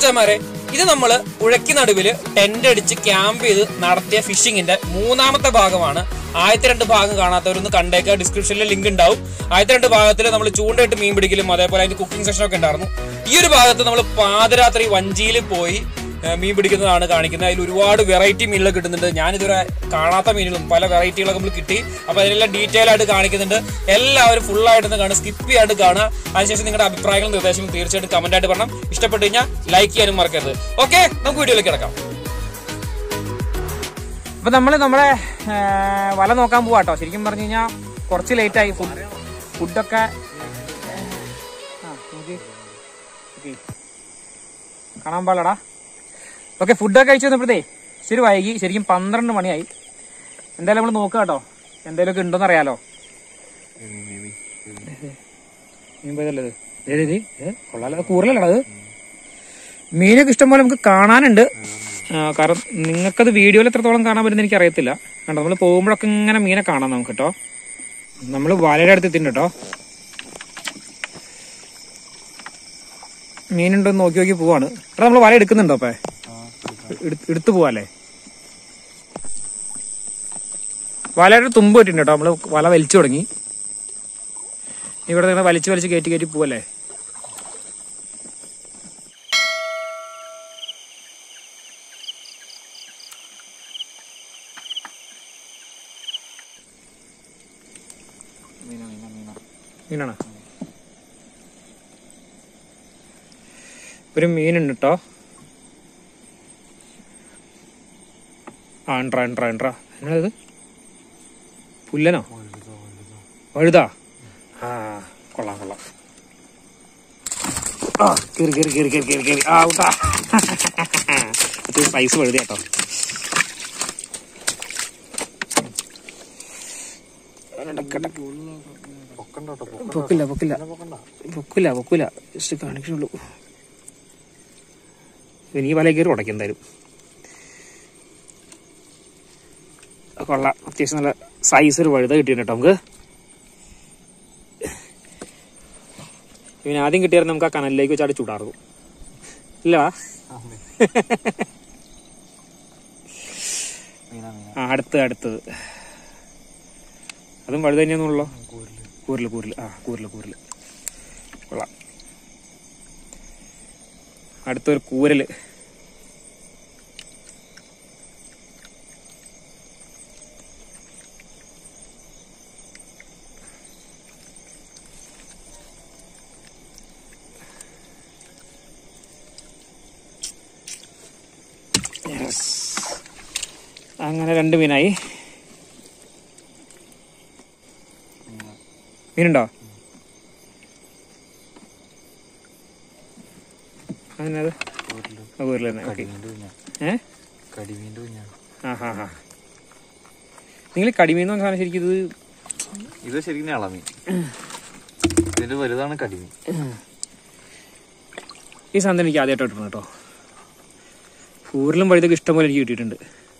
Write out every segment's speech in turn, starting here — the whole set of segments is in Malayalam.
മച്ചന്മാരെ ഇത് നമ്മള് ഉഴക്കി നടുവില് ടെന്റ് അടിച്ച് ക്യാമ്പ് ചെയ്ത് നടത്തിയ ഫിഷിങ്ങിന്റെ മൂന്നാമത്തെ ഭാഗമാണ് ആദ്യത്തെ രണ്ട് ഭാഗം കാണാത്തവരൊന്ന് കണ്ടേക്കുക ഡിസ്ക്രിപ്ഷനിൽ ലിങ്ക് ഉണ്ടാവും ആദ്യത്തെ രണ്ട് ഭാഗത്തിൽ നമ്മൾ ചൂണ്ടയിട്ട് മീൻ പിടിക്കലും അതേപോലെ അതിന്റെ കുക്കിംഗ് സെഷൻ ഒക്കെ ഉണ്ടായിരുന്നു ഈ ഒരു ഭാഗത്ത് നമ്മൾ പാതിരാത്രി വഞ്ചിയിൽ പോയി ഏ, മീൻ പിടിക്കുന്നതാണ് കാണിക്കുന്നത് അതിൽ ഒരുപാട് വെറൈറ്റി മീനുകൾ കിട്ടുന്നുണ്ട് ഞാനിതുവരെ കാണാത്ത മീനുകളും പല വെറൈറ്റികളൊക്കെ നമ്മൾ കിട്ടി അപ്പൊ അതിനെല്ലാം ഡീറ്റെയിൽ ആയിട്ട് കാണിക്കുന്നുണ്ട് എല്ലാവരും ഫുൾ ആയിട്ട് കാണുക സ്കിപ്പ് ചെയ്യാണ്ട് കാണുക അതിനുശേഷം നിങ്ങളുടെ അഭിപ്രായങ്ങളും നിർദ്ദേശങ്ങളും തീർച്ചയായിട്ടും കമന്റ് ആയിട്ട് പറഞ്ഞാൽ ഇഷ്ടപ്പെട്ടു കഴിഞ്ഞാൽ ലൈക്ക് ചെയ്യാനും മറക്കരുത് ഓക്കെ നമുക്ക് വീഡിയോയിലേക്ക് കിടക്കാം അപ്പൊ നമ്മള് നമ്മളെ ആ, വല നോക്കാൻ പോവാട്ടോ ശരിക്കും പറഞ്ഞു കഴിഞ്ഞാൽ കുറച്ച് ലേറ്റ് ആയി ഫുഡ് ഫുഡൊക്കെ ആ, നോക്ക്. ഓക്കേ. കാണാൻ പാടില്ലടാ ഓക്കെ ഫുഡൊക്കെ കഴിച്ചു വന്നപ്പോഴത്തേ ശരി വൈകി ശരിക്കും പന്ത്രണ്ട് മണിയായി എന്തായാലും നമ്മൾ നോക്കുക കേട്ടോ എന്തെങ്കിലുമൊക്കെ ഉണ്ടോന്ന് അറിയാലോ മീൻ പോയതല്ലേ ഇത്? ഏത് ഇത്? ഏ, കൊള്ളാലോ കൂറലല്ലടാ അത് മീനൊക്കെ ഇഷ്ടം പോലെ നമുക്ക് കാണാനുണ്ട് ആ, കാരണം നിങ്ങൾക്കത് വീഡിയോയിൽ എത്രത്തോളം കാണാൻ പറ്റുന്ന എനിക്ക് അറിയത്തില്ല കണ്ടോ നമ്മൾ പോകുമ്പോഴൊക്കെ ഇങ്ങനെ മീനെ കാണാം നമുക്ക് കേട്ടോ നമ്മൾ വലയുടെ അടുത്ത് എത്തിയിട്ടുണ്ട് കേട്ടോ മീനുണ്ടോ എന്ന് നോക്കി നോക്കി പോവാണ് എടാ നമ്മൾ വല എടുക്കുന്നുണ്ടോ അപ്പേ എടുത്ത് എടുത്തു പോവാല്ലേ വലയുടെ തുമ്പ് കിട്ടിയിട്ടുണ്ട് കേട്ടോ നമ്മള് വല വലിച്ചു തുടങ്ങി ഇവിടെ നിന്ന് വലിച്ച് വലിച്ച് കയറ്റി കയറ്റി പോവല്ലേ മീനാണ് ഒരു മീനുണ്ട് കേട്ടോ ആ എണ്ട്രാ എണ്ട്രാ എണ്ട്രാ എന്നാത് പുല്ലനോ വഴുതാ ആ കൊള്ളാം കൊള്ളാം ആ കേറി കേറി കേറി കേറി കേറി കേറി ആ ഊട്ടാ ഇത് സൈസ് വഴുതി കേട്ടോ പൊക്കില്ല പൊക്കില്ല പൊക്കില്ല പൊക്കില്ല ജസ്റ്റ് കാണിക്കണുള്ളൂ ഇനി വല കയറി ഉടയ്ക്കും എന്തായാലും കൊള്ളാം അത്യാവശ്യം നല്ല സൈസ് ഒരു വഴുത കിട്ടിയിട്ടുണ്ട് കേട്ടോ നമുക്ക് ഇവന് ആദ്യം കിട്ടിയാൽ നമുക്ക് ആ കനലിലേക്ക് വെച്ചാൽ ചൂടാറും ഇല്ല ആ അടുത്തത് അടുത്തത് അതും വഴുത തന്നെയാണെന്നുള്ളോ കൂരല് കൂരല് ആ കൂരല് കൂരല് കൊള്ളാം അടുത്തൊരു കൂരല് Yes. അങ്ങനെ രണ്ട് മീനായി മീനുണ്ടോ അതിനത് ഊരിൽ തന്നെ ഓക്കെ ഏ കടിമീൻ്റെ കുഞ്ഞാണ് ആ ഹാ ഹാ നിങ്ങൾ കടിമീൻ എന്ന് പറഞ്ഞ സാധനം ശരിക്കും ഇത് ഇത് ശരിക്കും ഇളമീൻ ഇതിന്റെ വലുതാണ് കടിമീൻ ഈ സാധനം എനിക്ക് ആദ്യമായിട്ട് കിട്ടണം കേട്ടോ ഊരിലും വഴുതൊക്കെ ഇഷ്ടംപോലെ എനിക്ക് കിട്ടിയിട്ടുണ്ട്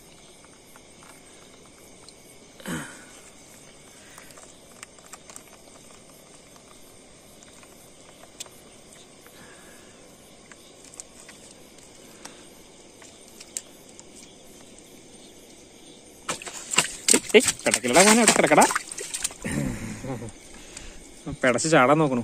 ഏയ് കിടക്കില്ലടാ മോനെ അവിടെ കിടക്കടാ പെടച്ച് ചാടാൻ നോക്കണു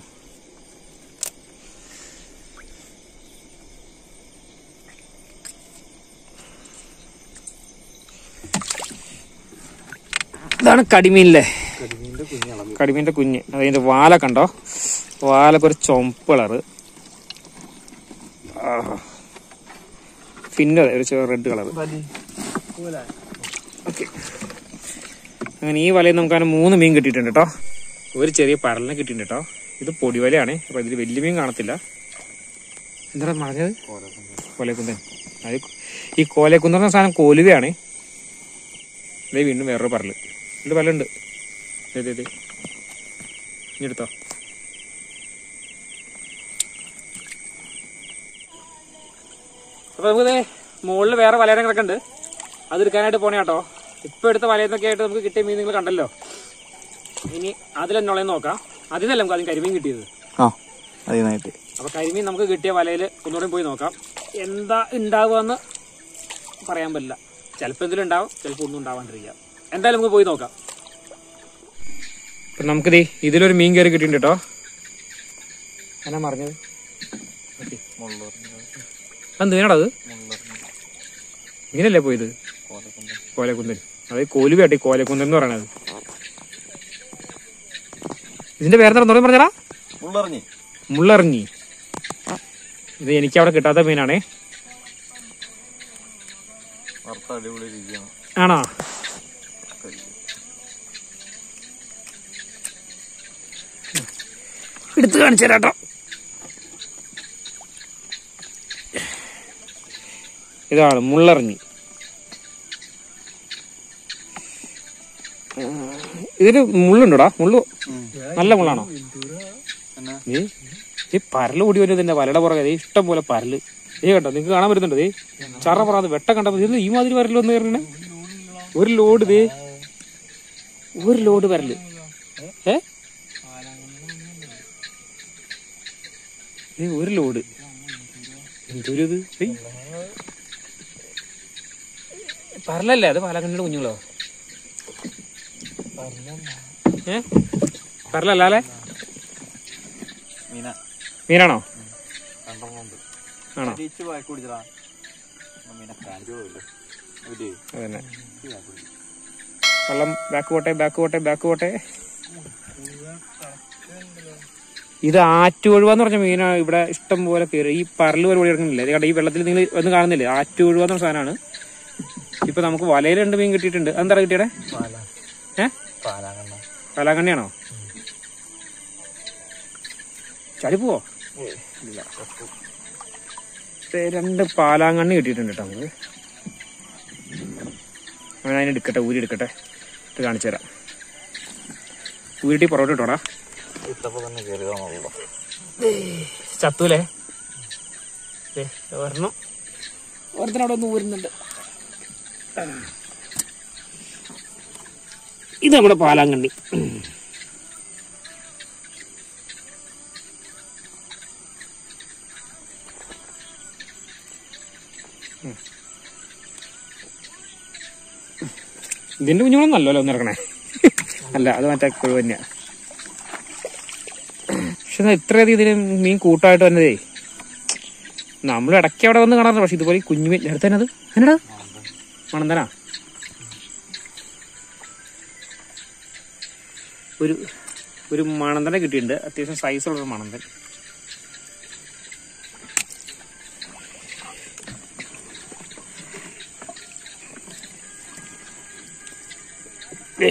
ഇതാണ് കടിമീനില്ലേ കടിമീൻ്റെ കുഞ്ഞ് ഇളമീൻ കടിമീന്റെ കുഞ്ഞ് അതിന്റെ വാല കണ്ടോ വാലൊക്കെ ഒരു ചുമപ്പ് കളറ് പിന്നെ അതെ ഒരു റെഡ് കളർ ഓക്കെ അങ്ങനെ ഈ വലയിൽ നമുക്ക് അങ്ങനെ മൂന്ന് മീൻ കിട്ടിയിട്ടുണ്ട് കേട്ടോ ഒരു ചെറിയ പരലിനെ കിട്ടിയിട്ടുണ്ട് കേട്ടോ ഇത് പൊടിവലയാണ് അപ്പൊ ഇതിൽ വലിയ മീൻ കാണത്തില്ല എന്താണ് പറഞ്ഞത് കോലേക്കുന്തൻ അത് ഈ കോലേക്കുന്തൻ എന്ന സാധനം കോലുകയാണ് ഇതേ വീണ്ടും വേറൊരു പരല് ഇത് പല്ലുണ്ട് ദേ, ദേ, ദേ. ഇനി എടുത്തോ അപ്പൊ നമുക്ക് മുകളിൽ വേറെ വലയം കിടക്കുന്നുണ്ട് അത് എടുക്കാനായിട്ട് പോണേ കേട്ടോ ഇപ്പൊ എടുത്ത വലയത്തൊക്കെ ആയിട്ട് നമുക്ക് കിട്ടിയ മീൻ നിങ്ങൾ കണ്ടല്ലോ ഇനി അതിലെന്നുള്ളതെന്ന് നോക്കാം അതിനല്ല നമുക്ക് ആദ്യം കരിമീൻ കിട്ടിയത് ആ അതിനായിട്ട് അപ്പൊ കരിമീൻ നമുക്ക് കിട്ടിയ വലയിൽ ഒന്നുകൂടെ പോയി നോക്കാം എന്താ ഉണ്ടാവുക പറയാൻ പറ്റില്ല ചിലപ്പോൾ എന്തെങ്കിലും ഉണ്ടാവും ചിലപ്പോൾ ഒന്നും ഉണ്ടാവാണ്ടിരിക്കാം എന്തായാലും നമുക്ക് പോയി നോക്കാം ഇപ്പം നമുക്കിത് ഇതിലൊരു മീൻ കയറി കിട്ടിയിട്ടുണ്ട് കേട്ടോ എന്നാ പറഞ്ഞത് ഓക്കെ അത് വേണടാ അത് ഇങ്ങനെയല്ലേ പോയത് കോലക്കുന്തൻ അതായത് കോലു വേട്ടി കോലക്കുന്തൻ എന്ന് പറയണത് ഇതിന്റെ പേരെന്താ തുടങ്ങി പറഞ്ഞാ ഉള്ളറിഞ്ഞ് മുള്ളറിഞ്ഞി ഇത് എനിക്ക് അവിടെ കിട്ടാത്ത മീനാണേ വറുത്ത അടിപൊളി രുചിയാണ് ആണോ എടുത്ത് കാണിച്ചു തരാട്ടോ ഇതാണ് മുള്ളറിഞ്ഞി ഇതിന് മുള്ളുണ്ടോടാ മുള്ളു നല്ല മുള്ളാണോ എന്നാ ഏ ഈ പരല് ഓടി വരുന്നതിന്റെ വലയുടെ പുറകെ ദേ ഇഷ്ടം പോലെ പരല് ഏ കണ്ടോ നിങ്ങൾക്ക് കാണാൻ വരുന്നുണ്ട് ദേ ചറ പറയാതെ വെട്ട കണ്ടപ്പോ ഇത് ഈ മാതിരി വരല് വന്ന് കയറണേ ഒരു ലോഡ് ദേ ഒരു ലോഡ് വരല് ഏ ഏ, ഒരു ലോഡ് എന്തൊരു ഇത് ഏയ്. പരലല്ലേ അത് പാലക്കണ്ണിയുടെ കുഞ്ഞുങ്ങളോ ഏ പരലല്ല അല്ലേ മീന മീനാണോ രണ്ടെണ്ണം ഉണ്ട് ആണോ തിരിച്ച് വായി കുടിച്ചടാ മീനെ കാണിച്ചു പോയില്ലേ ഒരു അതന്നെ വെള്ളം ബാക്ക് പോട്ടെ ബാക്ക് പോട്ടെ ബാക്ക് പോട്ടെ ഇത് ആറ്റുകൊഴുവ പറഞ്ഞ മീനാ ഇവിടെ ഇഷ്ടം പോലെ കയറി ഈ പരല് പോലെ കിടക്കുന്നില്ലേ ഇത് കണ്ടോ ഈ വെള്ളത്തിൽ നിങ്ങൾ ഒന്ന് കാണുന്നില്ലേ ആറ്റുകൊഴുവ എന്ന സാധനമാണ് ഇപ്പൊ നമുക്ക് വലയിൽ രണ്ട് മീൻ കിട്ടിയിട്ടുണ്ട് എന്താ കിട്ടിയടെ പാല ഏ പാലാകണ്ണ കലാകണ്ണിയാണോ ചാടി പോവോ ഇല്ല ദേ രണ്ട് പാലാങ്കണ്ണി കിട്ടിയിട്ടുണ്ട് കേട്ടോ നമുക്ക് അവൻ അതിനെ എടുക്കട്ടെ ഊരി എടുക്കട്ടെ ഇത് കാണിച്ചു തരാം ഊരിട്ടി പുറകോട്ട് ഇട്ടോടാ ഇട്ടപ്പോ തന്നെ കയറിയതാണല്ലോ ചത്തൂലേ ദേ, ഒരെണ്ണം ഒരുത്തനവിടെ ഒന്ന് ഊരുന്നുണ്ട് ഇത് നമ്മുടെ പാലാങ്കണ്ണി ഇതിന്റെ കുഞ്ഞുങ്ങളൊന്നും അല്ലല്ലോ ഒന്നിറക്കണേ അല്ല അത് മറ്റേ കുഴു തന്നെയാ പക്ഷെ എന്നാ ഇത്രയധികം ഇതിന് മീൻ കൂട്ടമായിട്ട് വന്നതേ നമ്മൾ ഇടയ്ക്ക് അവിടെ വന്ന് കാണാറുണ്ട് പക്ഷെ ഇതുപോലെ ഈ കുഞ്ഞു മീൻ നേരത്തെ അത് എന്നടാ മണന്തനാ ഒരു ഒരു മണന്തനെ കിട്ടിയിട്ടുണ്ട് അത്യാവശ്യം സൈസുള്ള ഒരു മണന്തൻ ഏ.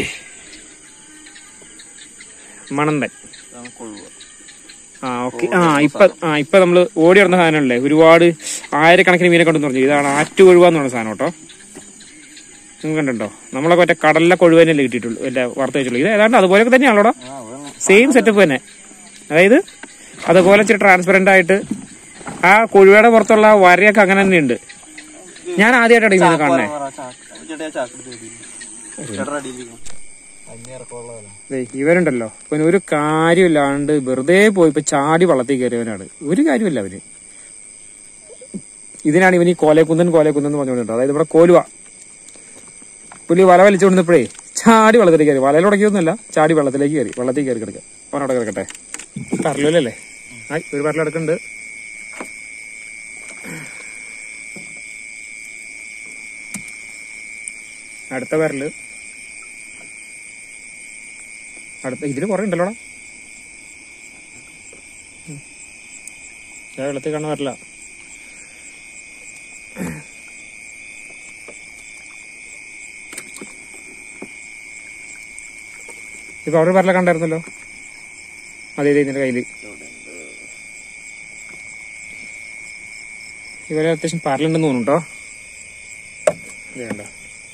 മണന്തൻ ഇതാണ് കൊള്ളുക ആ ഓക്കെ ആ ഇപ്പൊ ആ ഇപ്പൊ നമ്മള് ഓടി നടന്ന സാധനമല്ലേ ഒരുപാട് ആയിരക്കണക്കിന് മീനെ കണ്ടെന്ന് പറഞ്ഞു ഇതാണ് ആറ്റു കൊഴുവാന്ന് പറഞ്ഞ സാധനം കേട്ടോ നിങ്ങൾ കണ്ടോ നമ്മളൊക്കെ മറ്റേ കടലിലെ കൊഴുവനല്ലേ കിട്ടിയിട്ടുള്ളൂ അല്ല വറുത്ത് വെച്ചുള്ളൂ ഇത് ഏതാണ്ട് അതുപോലെയൊക്കെ തന്നെയാണല്ലോടാ ആ അതന്നെ സെയിം സെറ്റപ്പ് തന്നെ അതായത് അതുപോലെ ഇച്ചിരി ട്രാൻസ്പെറന്റ് ആയിട്ട് ആ കൊഴുവയുടെ പുറത്തുള്ള ആ വരയൊക്കെ അങ്ങനെ തന്നെ ഉണ്ട് ഞാൻ ആദ്യമായിട്ടാണ് ഈ മീനെ കാണുന്നത് ചേട്ടാ ചാക്കെടുത്ത് ചേട്ടാ അടിയിലിരിക്കും അഞ്ഞിറക്കമുള്ളതല്ല ദേ, ഇവനുണ്ടല്ലോ ഇവന് ഒരു കാര്യമില്ലാണ്ട് വെറുതെ പോയി ഇപ്പൊ ചാടി വള്ളത്തിൽ കയറിയവനാണ് ഒരു കാര്യമില്ല അവന് ഇതിനാണ് ഇവൻ ഈ കോലേക്കുന്തൻ കോലേക്കുന്തൻ എന്ന് പറഞ്ഞുകൊണ്ടിട്ടുണ്ട് അതായത് ഇവിടെ കോലുവ പുലി വല വലിച്ചുകൊണ്ടിരുന്നപ്പോഴേ ചാടി വെള്ളത്തിലേക്ക് കയറി വലയിൽ ഉടക്കിയൊന്നുമല്ല ചാടി വെള്ളത്തിലേക്ക് കയറി വെള്ളത്തിൽ കയറി കിടക്കുക അവനവിടെ കിടക്കട്ടെ പരലല്ലേ ആയി ഒരു പരൽ കിടക്കുന്നുണ്ട് അടുത്ത പരല് അടുത്ത ഇതില് കുറെ ഉണ്ടല്ലോടാ ഉം. ഞാൻ വെള്ളത്തിൽ കാണാൻ പറ്റില്ല ഇപ്പൊ അവിടെ പരല കണ്ടായിരുന്നല്ലോ അതെ ഇതേ ഇതിന്റെ കയ്യില് ഇവരെ അത്യാവശ്യം പരലുണ്ടെന്ന് തോന്നുന്നു കേട്ടോ ഇത് കണ്ടോ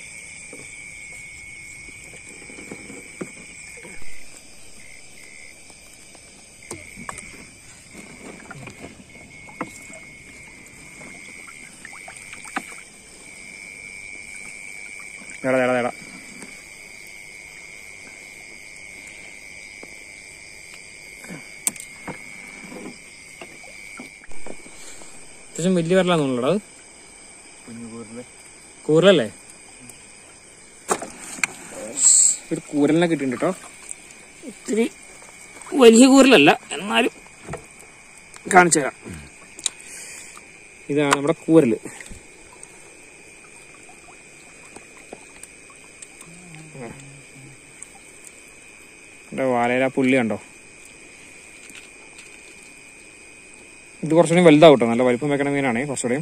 എടാ എടാ എടാ അത്യാവശ്യം വലിയ വരലാന്ന് തോന്നുന്നുള്ളത് കുഞ്ഞുകൂരില് കൂരലല്ലേ ഒരു കൂരലിനെ കിട്ടിയിട്ടുണ്ട് കേട്ടോ ഒത്തിരി വലിയ കൂരലല്ല എന്നാലും കാണിച്ചു തരാം ഇതാണ് നമ്മുടെ കൂരല് എൻ്റെ വാലയിൽ ആ പുള്ളി കണ്ടോ ഇത് കുറച്ചുകൂടി വലുതാവും കേട്ടോ നല്ല വലിപ്പം വെക്കണ മീനാണേ കുറച്ചുകൂടി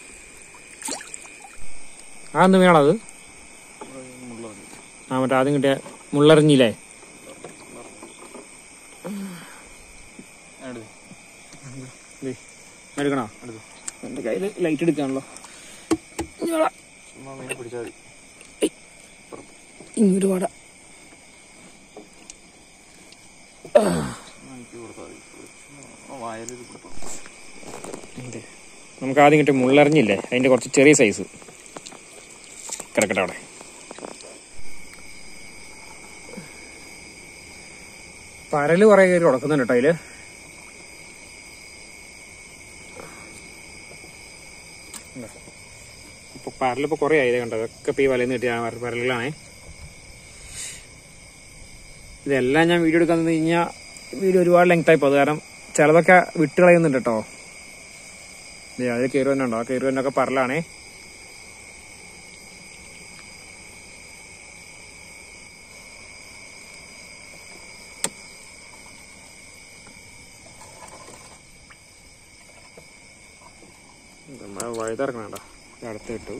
ആ എന്ത് മീനാണത് ആ മറ്റേ ആദ്യം കിട്ടിയ മുള്ളറിഞ്ഞില്ലേ ദേ, എടുക്കണോ എന്റെ കയ്യിൽ ലൈറ്റ് എടുക്കാണല്ലോ ചുമ്മാ മീനെ പിടിച്ചാൽ മതി ഇങ്ങോട്ട് പാടാ എനിക്ക് കൊടുത്താൽ മതി ചുമ്മാ വായലിൽ കൊടുത്താൽ അതെ. നമുക്ക് ആദ്യം കിട്ടിയ മുള്ളറിഞ്ഞില്ലേ അതിന്റെ കുറച്ച് ചെറിയ സൈസ് കിടക്കട്ടെ അവിടെ പരല് കുറെ കയറി ഉടക്കുന്നുണ്ട് കേട്ടോ അതില് ഇപ്പൊ പരലിപ്പോ കുറെ ആയില്ലേ കണ്ടോ അതൊക്കെ ഇപ്പൊ ഈ വലയിൽ നിന്ന് കിട്ടിയ പരലുകളാണേ ഇതെല്ലാം ഞാൻ വീഡിയോ എടുക്കാൻ നിന്ന് കഴിഞ്ഞാൽ വീഡിയോ ഒരുപാട് ലെങ്ത് ആയിപ്പോ അത് കാരണം ചിലതൊക്കെ വിട്ട് കളയുന്നുണ്ട് കേട്ടോ ദേ, അതിൽ കയറി തന്നെ ഉണ്ടോ ആ കയറി തന്നെ ഒക്കെ പറലാണേ നമ്മളെ വഴുതിറക്കണോ അടുത്ത് കിട്ടു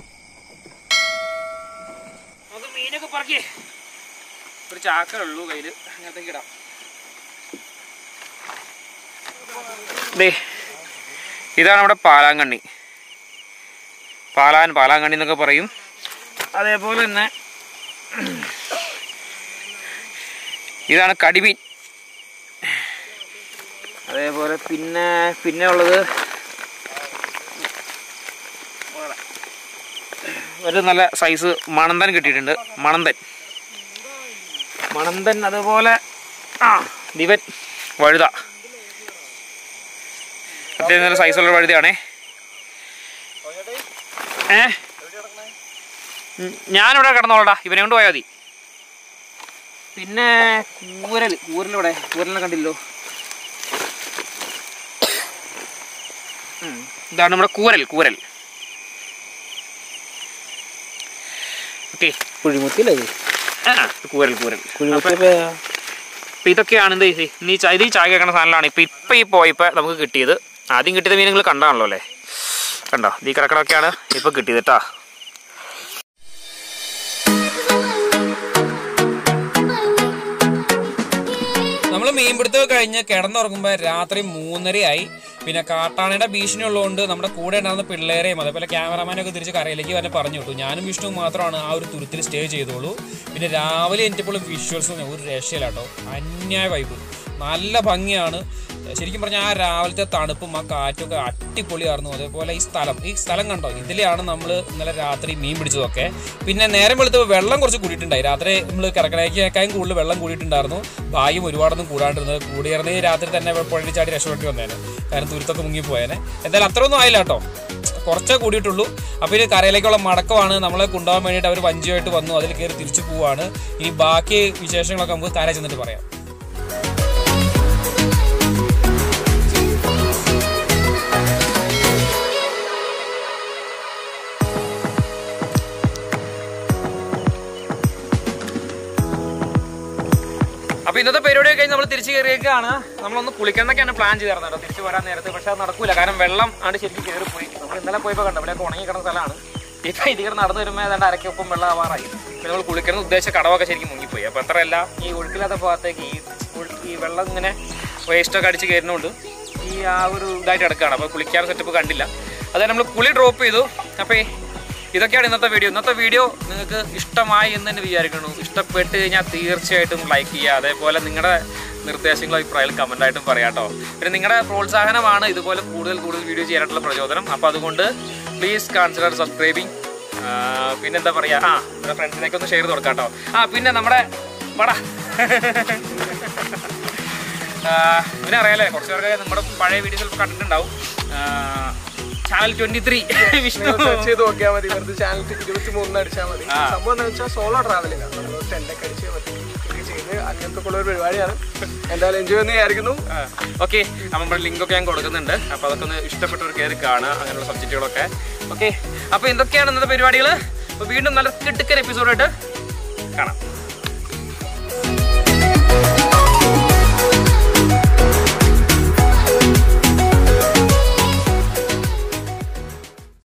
നമുക്ക് മീനൊക്കെ പറക്കേ ഒരു ചാക്കേ ഉള്ളൂ കയ്യില് അങ്ങനത്തേക്ക് ഇടാം ദേ ഇതാണ് നമ്മുടെ പാലാങ്കണ്ണി പാലാൻ പാലാങ്കണ്ണി എന്നൊക്കെ പറയും അതേപോലെ തന്നെ ഇതാണ് കടിമീൻ അതേപോലെ പിന്നെ പിന്നെ ഉള്ളത് ഒരു നല്ല സൈസ് മണന്തൻ കിട്ടിയിട്ടുണ്ട് മണന്തൻ മണന്തൻ അതുപോലെ ആ ദിവൻ വഴുത അത്യാവശ്യം നല്ല സൈസുള്ള വഴുതയാണേ ഏ ഉം, ഞാനിവിടെ കിടന്നോളടാ ഇവനെ കൊണ്ട് പോയാൽ മതി പിന്നെ കൂരൽ കൂരലിവിടെ കൂരലിനെ കണ്ടില്ലോ ഉം, ഇതാണ് നമ്മുടെ കൂരൽ കൂരൽ ഓക്കെ കുഴിമുത്തില്ലേ ആ കൂരൽ കൂരൽ അപ്പൊ കുഴിമുത്തി അപ്പൊ ഇതൊക്കെയാണ് എന്ത് ചെയ്തേ നീ ചായ ഇത് ഈ ചായ കേൾക്കുന്ന സാധനമാണ് ഇപ്പൊ ഇപ്പൊ ഈ പോയപ്പോ നമുക്ക് കിട്ടിയത് ആദ്യം കിട്ടിയത് മീൻ നിങ്ങൾ കണ്ടാണല്ലോ അല്ലേ കണ്ടോ ഈ കിടക്കണൊക്കെയാണ് ഇപ്പൊ കിട്ടിയത് കേട്ടാ നമ്മൾ മീൻപിടുത്തം കഴിഞ്ഞ് കിടന്നുറങ്ങുമ്പോൾ രാത്രി മൂന്നരയായി പിന്നെ കാട്ടാനയുടെ ഭീഷണി ഉള്ളതുകൊണ്ട് നമ്മുടെ കൂടെ ഉണ്ടായിരുന്ന പിള്ളേരെയും അതേപോലെ ക്യാമറാമാനൊക്കെ തിരിച്ച് കരയിലേക്ക് വരെ പറഞ്ഞു വിട്ടു ഞാനും വിഷ്ണു മാത്രമാണ് ആ ഒരു തുരുത്തിൽ സ്റ്റേ ചെയ്തോളൂ പിന്നെ രാവിലെ എനിക്കിപ്പോൾ വിഷ്വൽസും ഒരു രക്ഷയില്ല കേട്ടോ അന്യായ വൈബ് നല്ല ഭംഗിയാണ് ശരിക്കും പറഞ്ഞാൽ ആ രാവിലത്തെ തണുപ്പും ആ കാറ്റൊക്കെ അടിപൊളിയായിരുന്നു അതേപോലെ ഈ സ്ഥലം ഈ സ്ഥലം കണ്ടോ ഇതിലെയാണ് നമ്മൾ ഇന്നലെ രാത്രി മീൻ പിടിച്ചതൊക്കെ പിന്നെ നേരം വെളുത്ത് വെള്ളം കുറച്ച് കൂടിയിട്ടുണ്ടായി രാത്രി നമ്മൾ കിടക്കണേക്കായും കൂടുതൽ വെള്ളം കൂടിയിട്ടുണ്ടായിരുന്നു ഭാഗ്യം ഒരുപാടൊന്നും കൂടാണ്ടിരുന്നത് കൂടിയിരുന്നെങ്കിൽ രാത്രി തന്നെ പുഴയിൽ ചാടി രക്ഷപ്പെട്ടി വന്നേനെ കാരണം തുരുത്തൊക്കെ മുങ്ങിപ്പോയേനെ എന്തായാലും അത്രയൊന്നും ആയില്ല കേട്ടോ കുറച്ചേ കൂടിയിട്ടുള്ളൂ അപ്പോൾ ഇനി കരയിലേക്കുള്ള മടക്കമാണ് നമ്മളെ കൊണ്ടുപോകാൻ വേണ്ടിയിട്ട് അവർ വഞ്ചിയായിട്ട് വന്നു അതിൽ കയറി തിരിച്ചു പോവാണ് ഇനി ബാക്കി വിശേഷങ്ങളൊക്കെ നമുക്ക് കര ചെന്നിട്ട് പറയാം അപ്പൊ ഇന്നത്തെ പരിപാടി കഴിഞ്ഞ് നമ്മൾ തിരിച്ചു കയറിയേക്കാണ് നമ്മളൊന്ന് കുളിക്കണമെന്നൊക്കെയാണ് പ്ലാൻ ചെയ്തിരുന്നത് കേട്ടോ തിരിച്ചു വരാൻ നേരത്തെ പക്ഷെ അത് നടക്കൂല കാരണം വെള്ളം ആണ് ശരിക്കും കയറിപ്പോയി നമ്മൾ ഇന്നലെ പോയപ്പോൾ കണ്ടു ഇവിടെ ഉണങ്ങി കിടന്ന സ്ഥലമാണ് ഇപ്പൊ ഇതിങ്ങനെ നടന്നു വരുമ്പോൾ ഏതാണ്ട് അരക്കൊപ്പം വെള്ളം ആവാറായി പിന്നെ നമ്മൾ കുളിക്കണം ഉദ്ദേശിച്ച കടവൊക്കെ ശരിക്കും മുങ്ങിപ്പോയി അപ്പൊ അത്രയല്ല ഈ ഒഴുക്കില്ലാത്ത ഭാഗത്തേക്ക് ഈ ഒഴു- ഈ വെള്ളം ഇങ്ങനെ വേസ്റ്റൊക്കെ അടിച്ച് കയറുന്നതുകൊണ്ട് ഈ ആ ഒരു ഇതായിട്ട് കിടക്കുകയാണ് അപ്പോൾ കുളിക്കാൻ സെറ്റപ്പ് കണ്ടില്ല അതെ നമ്മൾ കുളി ഡ്രോപ്പ് ചെയ്തു അപ്പോൾ ഇതൊക്കെയാണ് ഇന്നത്തെ വീഡിയോ ഇന്നത്തെ വീഡിയോ നിങ്ങൾക്ക് ഇഷ്ടമായി എന്ന് തന്നെ വിചാരിക്കുന്നു ഇഷ്ടപ്പെട്ട് കഴിഞ്ഞാൽ തീർച്ചയായിട്ടും ലൈക്ക് ചെയ്യുക അതേപോലെ നിങ്ങളുടെ നിർദ്ദേശങ്ങളും അഭിപ്രായങ്ങളും കമൻ്റായിട്ടും പറയാം കേട്ടോ പിന്നെ നിങ്ങളുടെ പ്രോത്സാഹനമാണ് ഇതുപോലെ കൂടുതൽ കൂടുതൽ വീഡിയോ ചെയ്യാനായിട്ടുള്ള പ്രചോദനം അപ്പോൾ അതുകൊണ്ട് പ്ലീസ് കൺസിഡർ സബ്സ്ക്രൈബിങ് പിന്നെന്താ പറയുക ആ നമ്മുടെ ഫ്രണ്ട്സിനൊക്കെ ഒന്ന് ഷെയർ ചെയ്ത് കൊടുക്കാം കേട്ടോ ആ പിന്നെ നമ്മുടെ പടാ പിന്നെ അറിയാലേ കുറച്ച് പേർക്ക് നമ്മുടെ പഴയ വീഡിയോ ചിലപ്പോൾ കണ്ടിട്ടുണ്ടാവും ആ, channel twenty three Vishnu search ചെയ്ത് നോക്കിയാൽ മതി വെറുതെ ചാനൽ ഇരുപത്തി മൂന്ന് അടിച്ചാൽ മതി സംഭവം എന്താ വെച്ചാൽ സോളോ ട്രാവലിംഗ് ആണ് നമ്മൾ ടെൻ്റൊക്കെ അടിച്ച് ഒറ്റയ്ക്ക് ചെയ്ത് അങ്ങനത്തെ ഉള്ള ഒരു പരിപാടിയാണ് എന്തായാലും എൻജോയ് എന്ന് വിചാരിക്കുന്നു ഓക്കെ നമ്മുടെ ലിങ്ക് ഒക്കെ ഞാൻ കൊടുക്കുന്നുണ്ട് അപ്പൊ അതൊക്കെ ഒന്ന് ഇഷ്ടപ്പെട്ടവർ കയറി കാണുക അങ്ങനെയുള്ള സബ്ജക്റ്റുകളൊക്കെ ഓക്കെ അപ്പൊ എന്തൊക്കെയാണ് ഇന്നത്തെ പരിപാടികൾ അപ്പൊ വീണ്ടും നല്ല കിട്ടുക്കൻ എപ്പിസോഡായിട്ട് കാണാം